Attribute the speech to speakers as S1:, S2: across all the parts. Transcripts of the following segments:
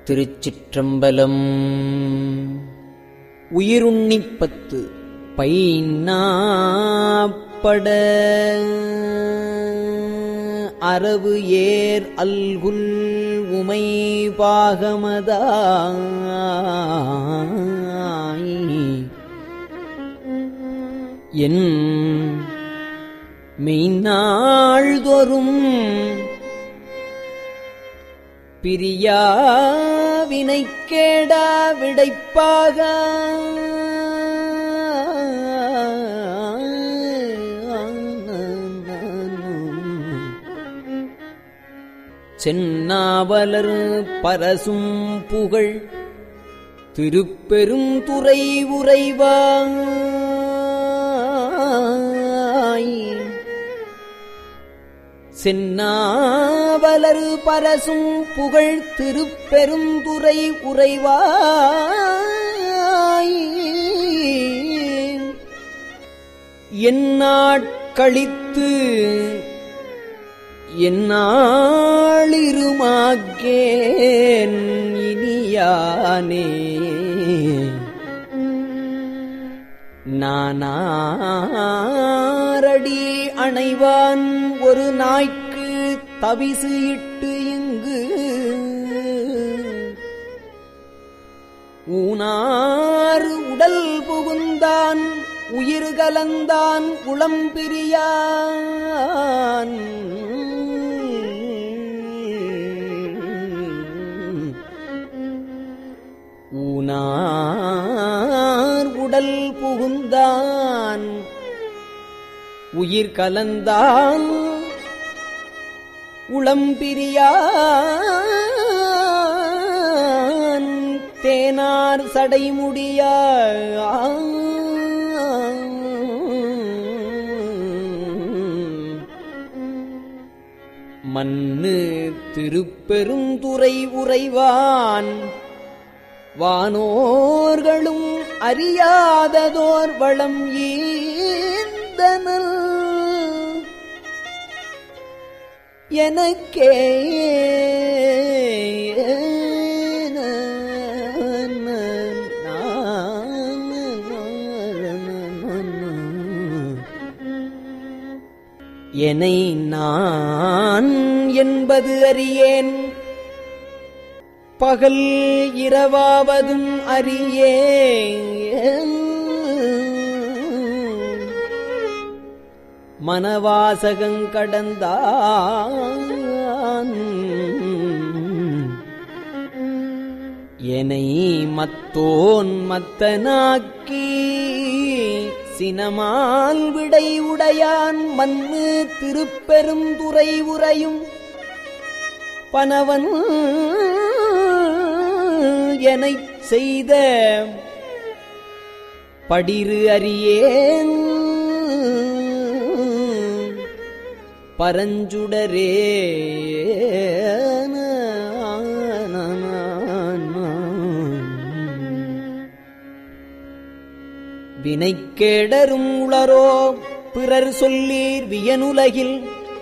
S1: திருச்சிற்றம்பலம் உயிருண்ணிப்பத்து பைநாப்பட அரவு ஏர் அல்குல் உமை பாகமதாய் என் மெய்நாள்தோறும் பிரியாவினை கேடா விடைப்பாக சென்னாவலர் பரசும் புகழ் திருப்பெரும் துறை உறைவாய் சென்னாவலரு பரசும் புகழ் திருப்பெருந்துறை உறைவாய் எந்நாட்களித்து எந்நாளிருமாக்கேன் இனியானே நானாரடி அணைவான் ஒரு நாய்க்கு தவிசு இட்டு இங்கு ஊனாறு உடல் புகுந்தான் உயிர் கலந்தான் உளம்பிரியான் ஊனார் உடல் புகுந்தான் உயிர் கலந்தான் உளம்பிரியான் தேனார் சடைமுடிய மண்ணு திருப்பெருந்துறை உறைவான் வானோர்களும் அறியாததோர் வளம் ஈந்தனல் எனக்கே என்னை நான் என்பது அறியேன் பகல் இரவாவதும் அறியேன் மனவாசகங்கடந்தான் என்னை மத்தோன் மத்தனாக்கி சினமால் விடை உடையான் மண்ணு திருப்பெரும் துறை உறையும் பனவன் எனச் செய்த படிரு அறியேன் பரஞ்சுடரே வினைக்கேடரும் உளரோ பிறர் சொல்லீர் வியனுலகில்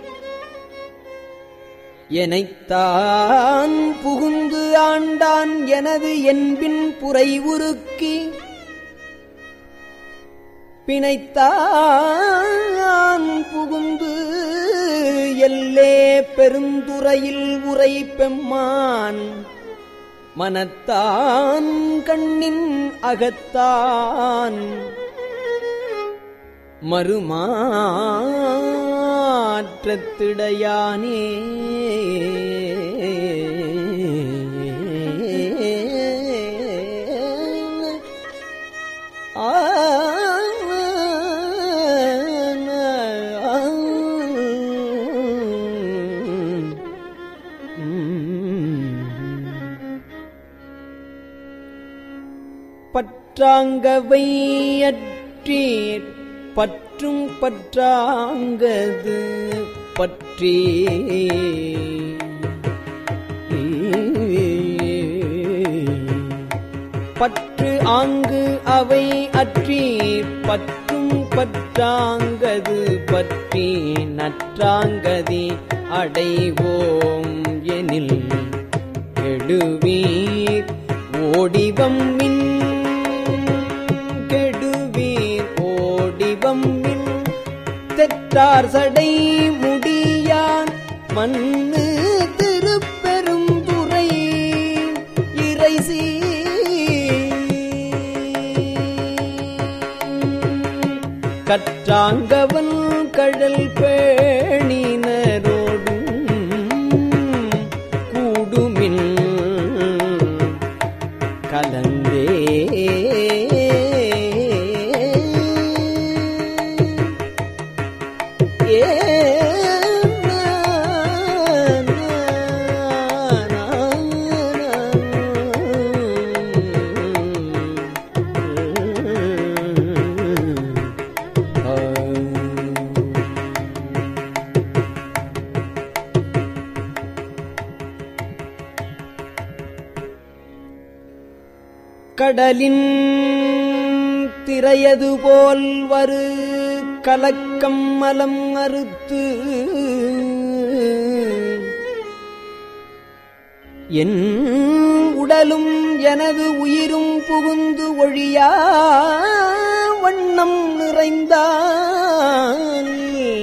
S1: எனைத்தான் புகுந்து ஆண்டான் எனது என்பின் புரை உருக்கி பிணைத்தான் புகுந்து எல்லே பெருந்துறையில் உரை பெம்மான் மனத்தான் கண்ணின் அகத்தான் மறுமாற்றத்திடையானே பற்றாங்கவையற்றீர் பற்றும் பற்றாங்கது பற்றி பற்று ஆங்கு அவை அற்றீர் பற்றும் பற்றாங்கது பற்றி நற்றாங்கதி அடைவோம் எனில் கெடுவீர் ஓடிவம் மின் கெடுவீர் ஓடிவம் மின் தெற்றார் சடை முடியான் மண்ணு திருப்பெரும் துறை இறைசி கற்றாங்கவன் கடல் பேணினரோடும் கூடுமின் கலந்தே ஏ கடலின் திரையது போல் வரு கலக்கம் மலம் அறுத்து என் உடலும் எனது உயிரும் புகுந்து ஒழியா வண்ணம் நிறைந்தான்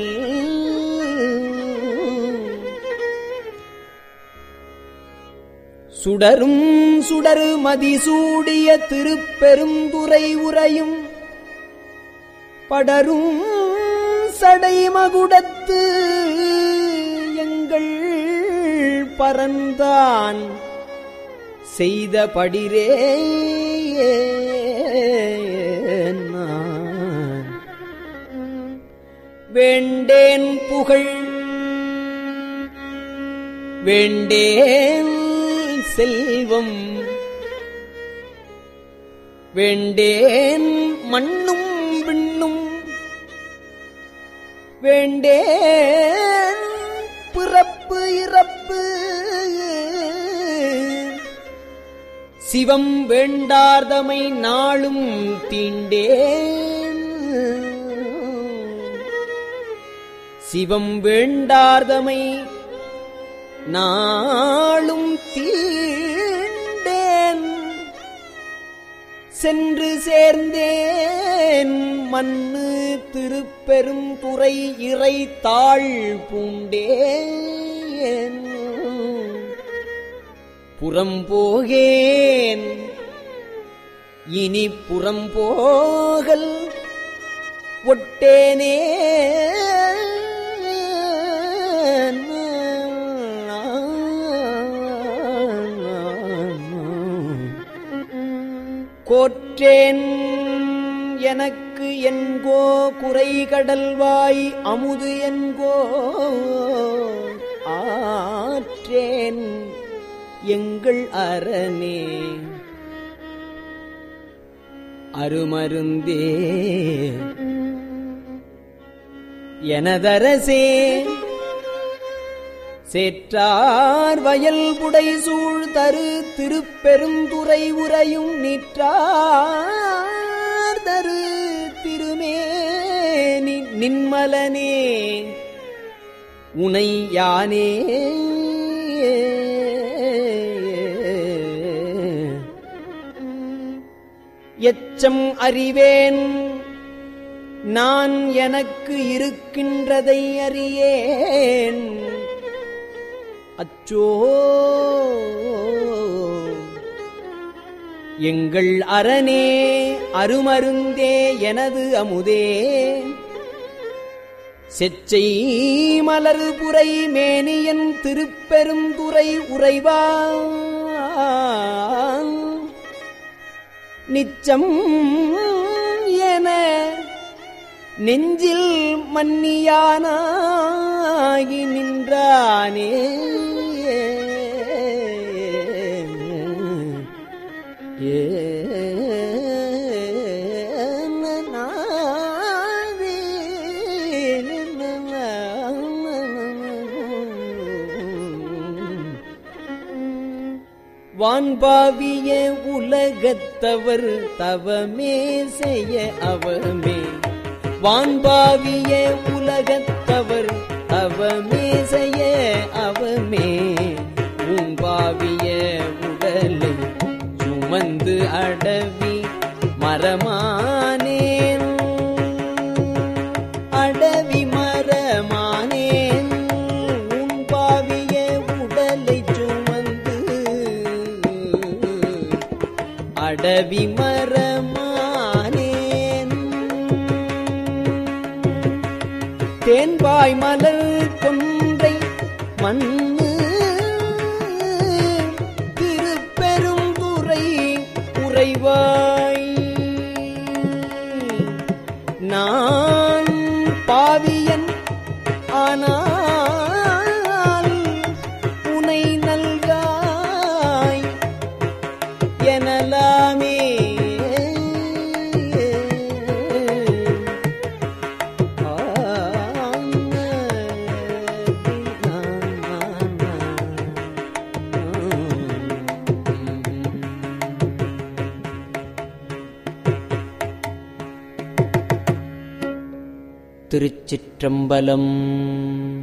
S1: சுடரும் சுடரு மதிசூடிய திருப்பெருந்துறை உரையும் படரும் சடை மகுடத்து எங்கள் பரந்தான் செய்த படிரே நான் வேண்டேன் புகழ் வேண்டேன் செல்வம் வேண்டேன் மண்ணும் விண்ணும் வேண்டேன் பிறப்பு இறப்பு சிவம் வேண்டார்தமை நாளும் தீண்டேன் சிவம் வேண்டார்தமை நாளும் தீண்டேன் சென்று சேர்ந்தேன் மண்ணு திருப்பெரும் துறை இறை தாழ் பூண்டேன் புறம் போகேன் இனி புறம் போகல் ஒட்டேனே கோற்றேன் எனக்கு என்கோ குறைகடல்வாய் அமுது என்கோ ஆற்றேன் எங்கள் அரணே அருமருந்தே எனதரசே சேற்றார் வயல் புடை சூழ் தரு திருப்பெருந்துறை உரையும் நிற்றார் தரு திருமேனி நின்மலனே உனை யானே எச்சம் அறிவேன் நான் எனக்கு இருக்கின்றதை அறியேன் அச்சோ எங்கள் அரணே அருமருந்தே எனது அமுதே செச்சை மலர் புரை மேனியன் திருப்பெரும் துறை உறைவா நிச்சம் என நெஞ்சில் மன்னியானாகி நின்றானே ஏ வான்பாவிய உலகத்தவர் தவமே செய்ய அவமே வான்பாவிய உலகத்தவர் அவமே செய்ய அவமே உம்பா பாவிய உடலை சுமந்து அடவி மரமானேன் அடவி மரமானேன் உன் பாவிய உடலை சுமந்து அடவி மரமானேன் தேன்பாய் மலர் கொன்றை மண்ணு திருப்பெருந்துறை உறைவாய் நான் பாவியன் ஆனால் உனை நல்காய் எனலாமே திருச்சிற்றம்பலம்